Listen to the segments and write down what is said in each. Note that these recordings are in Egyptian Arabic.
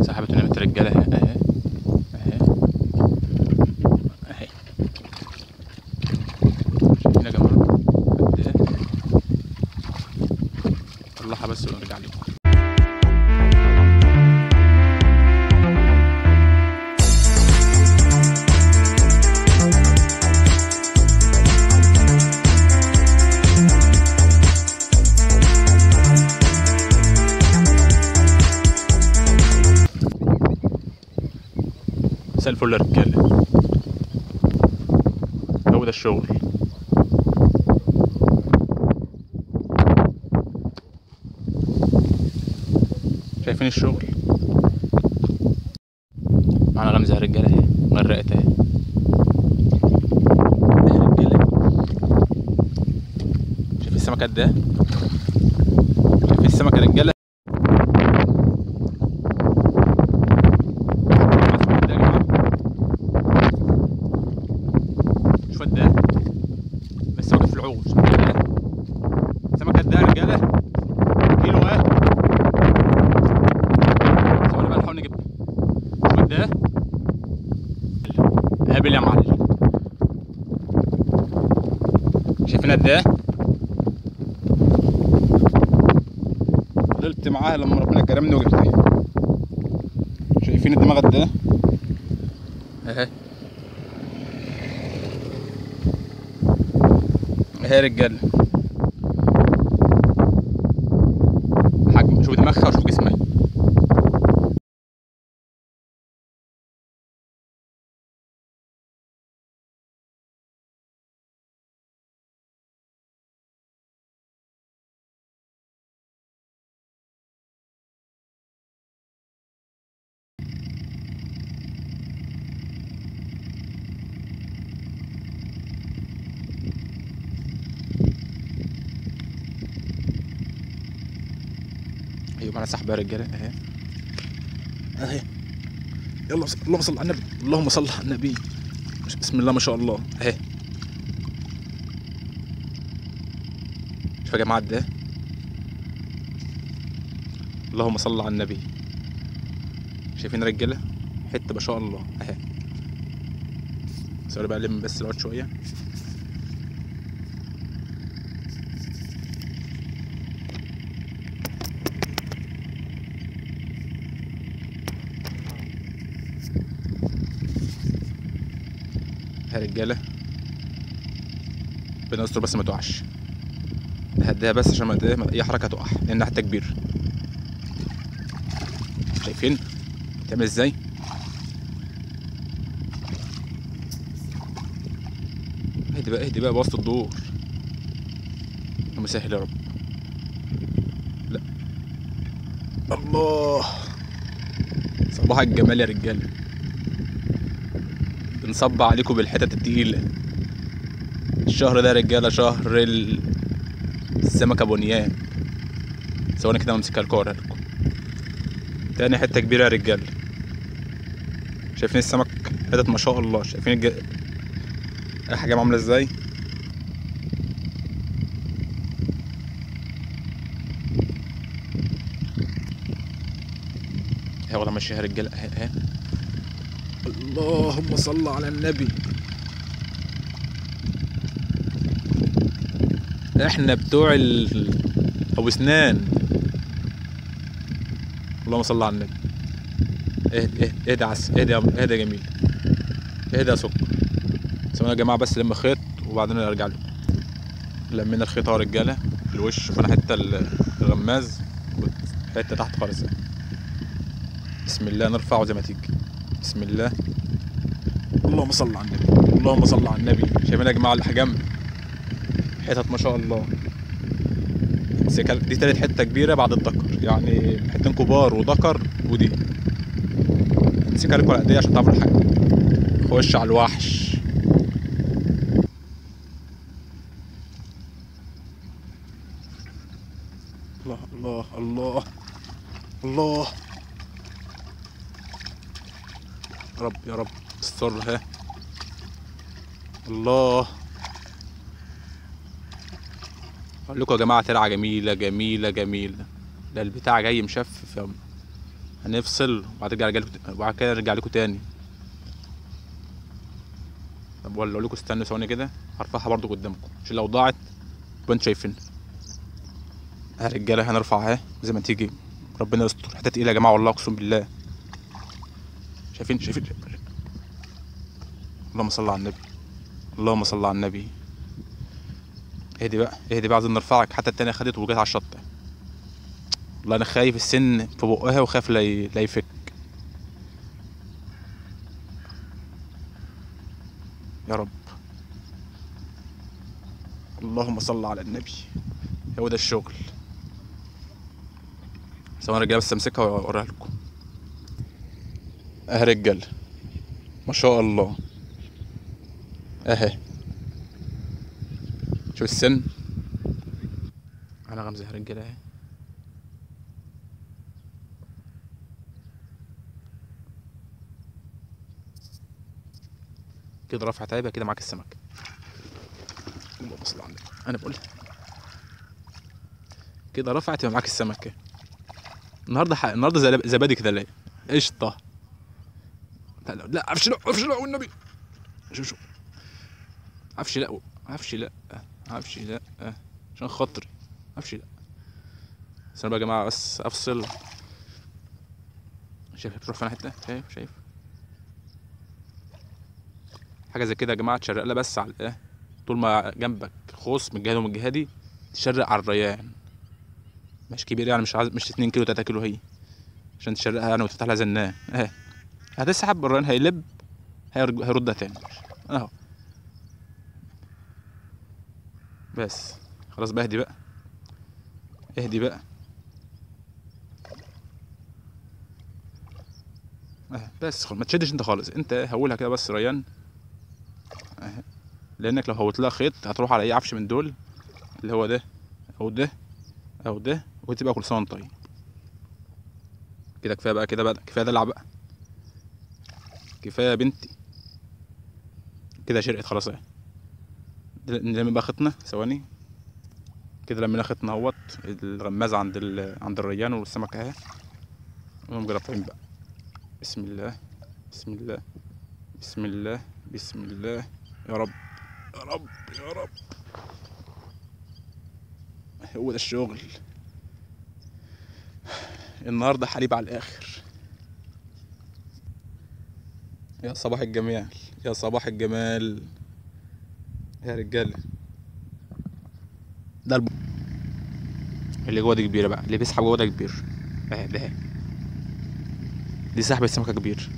سحبت ونمت رجاله اهي اهي اهي اهي شايفين يا جماعه قد ايه طلعها بس ونرجع لكم مساء الفل يا رجاله هو ده الشغل شايفين الشغل معانا غمزة يا رجالة اهي غرقت اهي اهي يا رجالة شايفين السمكة قد ايه شايفين السمكة يا رجالة قد إيه يا جماعة؟ شوف قد ايه بس واقف في العوش قد ايه سمكة قد ايه يا رجالة كيلو ايه ثواني بقى نحاول نجيب شوف قد ايه قابل يا معلم شايفين قد ايه فضلت معاها لما ربنا كرمني وجبتها شايفين الدماغ قد ايه اهي اهي يا رجاله حجم شوف دماغها وشوف جسمها ايوه معانا سحبه يا رجاله اهي اهي يلا بس- اللهم صل على النبي اللهم صل على النبي بسم الله ما شاء الله اهي شوف يا جماعه قد ايه اللهم صل على النبي شايفين يا رجاله حته ما شاء الله اهي ثواني بقى الم بس العود شويه يا رجاله ربنا يستر بس ما تقعش نهديها بس عشان ما ت- ما- اي حركه تقع لانها حته كبيره شايفين تعمل ازاي اهدي بقى اهدي بقى بوسط الدور اللهم سهل يا رب لا الله صباح الجمال يا رجاله بنصب عليكم بالحتت التقيلة الشهر ده يا رجالة شهر ال- السمكة بنيان ثواني كده امسكها لكم اوريها لكم تاني حتة كبيرة يا رجالة شايفين السمك حتت ما شاء الله شايفين الج... الحجم عاملة ازاي اهي والله ماشية يا رجالة اهي اهي اللهم صل على النبي احنا بتوع ال... ابو اسنان اللهم صل على النبي اهدى اهدى اهدى عس اهدى يا اهدى يا جميل اهدى يا سكر سيبونا يا جماعه بس لم خيط وبعدين نرجع لكم لمينا الخيط اهو يا رجاله في الوش شوفنا حته ال- الغماز حته تحت خالص بسم الله نرفعه زي ما تيجي بسم الله اللهم صل على النبي اللهم صل على النبي شايفين يا جماعه الاحجام حتت ما شاء الله امسكها دي تالت حته كبيره بعد الدكر يعني حتتين كبار ودكر ودي امسكها لكم على ايديا عشان تعرفوا الحاجه خش على الوحش الله الله الله الله يا رب يا رب استرها الله اقول لكم يا جماعه ترعه جميله جميله جميله ده البتاع جاي مشفف يا هنفصل وبعد كده ارجع لكم وبعد كده ارجع لكم تاني طب ولا اقول لكم استنوا ثواني كده هرفعها برضو قدامكم عشان لو ضاعت يبقى انتوا شايفين يا رجاله هنرفع اهي زي ما تيجي ربنا يستر حته تقيله يا جماعه والله اقسم بالله شايفين شايفين اللهم صل على النبي اللهم صل على النبي اهدي بقى اهدي بقى عايزين نرفعك حتى التانية خدت وجت على الشط والله انا خايف السن في بقها وخايف لا ي- لا يفك يا رب اللهم صل على النبي هو ده الشغل ثواني رجاله بس امسكها واوريها لكم اهي رجاله ما شاء الله اهي شوف السن انا غمزه يا رجاله اهي كده رفعت عيبه كده معاك السمك اللهم صل على النبي انا بقول كده رفعت يبقى معاك السمكه النهارده ح... النهارده زل- زبادي كده ليه قشطه لا لا لا عفش لا عفش لا والنبي شوف شوف عفش لا عفش لا عفش لا عشان خاطري عفش لا بس انا بقى يا جماعه بس افصل شايف بتروح فين حته شايف شايف حاجه زي كده يا جماعه تشرق لها بس على الايه طول ما جنبك خوص من الجهه دي ومن الجهه دي تشرق على الريان مش كبير يعني مش عايز مش 2 كيلو 3 كيلو هي عشان تشرقها يعني وتفتح لها زناه اهي هتسحب الريان هيلب هيرج- هيردها تاني اهو بس خلاص بقى اهدي بقى اهدي بقى اه بس خل... ما تشدش انت خالص انت هولها كده بس ريان اه. لانك لو هوت لها خيط هتروح على اي عفش من دول اللي هو ده او ده او ده وتبقى كل سنه وانت طيب كده كفايه بقى كده بقى كفايه دلع بقى كفايه يا بنتي كده شرقت خلاص اهي نلم بقى خيطنا ثواني كده لمينا خيطنا اهوت الغمازه عند ال... عند الريان والسمكه اهي ونقوم جرافين بقى بسم الله بسم الله بسم الله بسم الله يا رب يا رب يا رب هو ده الشغل النهارده حليب على الاخر يا صباح الجمال يا صباح الجمال يا رجاله ده الب... اللي جوه دي كبيره بقى اللي بيسحب جوه ده كبير اهي ده اهي. دي سحبة سمكة كبير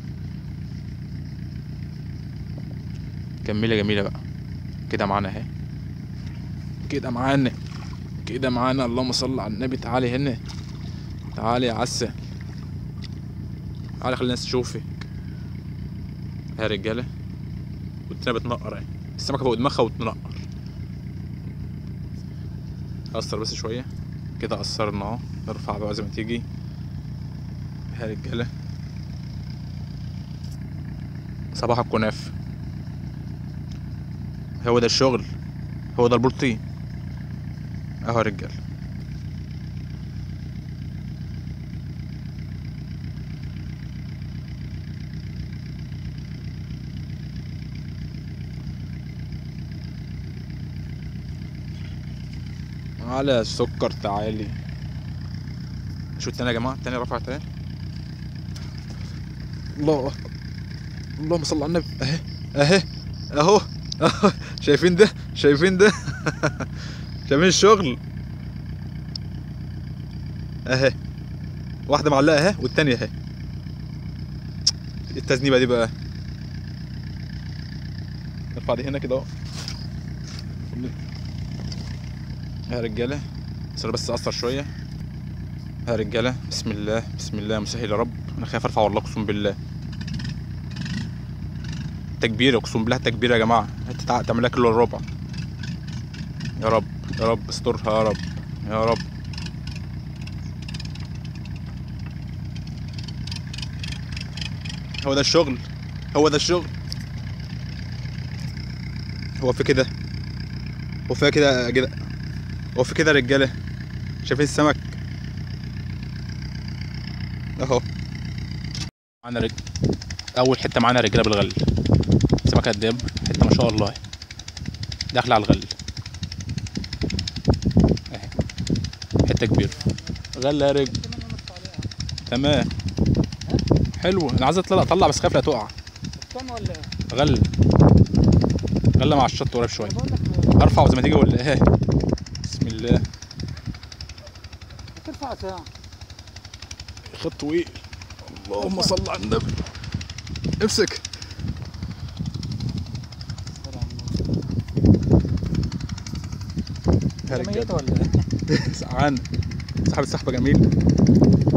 كملة جميلة بقى كده معانا اهي كده معانا كده معانا اللهم صل على النبي تعالي هنا تعالي يا عسل تعالي خلي الناس تشوفك يا رجالة والتانية بتنقر اهي السمكة فوق دماغها وتنقر قصر بس شوية كده قصرنا اهو نرفع بقى زي ما تيجي يا رجالة صباح الكنافة هو ده الشغل هو ده البلطي اهو يا رجالة على السكر تعالي شو التاني يا جماعة التاني رفعت اهي الله اللهم صل على النبي اهي اهي اهو أهو. شايفين ده شايفين ده شايفين الشغل اهي واحدة معلقة اهي والتانية اهي التذنيبة دي بقى ارفع دي هنا كده اهو يا رجالة بس أنا بس اقصر شوية يا رجالة بسم الله بسم الله مسهل يا رب انا خايف ارفع والله اقسم بالله تكبير اقسم بالله تكبير يا جماعة هتتع- تعملها كيلو الا ربع يا رب يا رب استرها يا رب يا رب هو ده الشغل هو ده الشغل هو في كده هو في كده كده هو في كده يا رجاله شايفين السمك اهو معانا رج... اول حته معانا رجاله بالغل سمكه قدام حته ما شاء الله داخله على الغل اهي حته كبيره غله يا رجل تمام حلو انا عايز اطلع اطلع بس خايف لا تقع كم ولا ايه؟ غله غله مع الشط قريب شويه بقول لك ارفع زي ما تيجي ولا ايه بسم الله ترفع ساعة خط طويل اللهم صل على النبي امسك يا رجاله ميتة ولا ايه؟ سقعان سحب السحبه جميل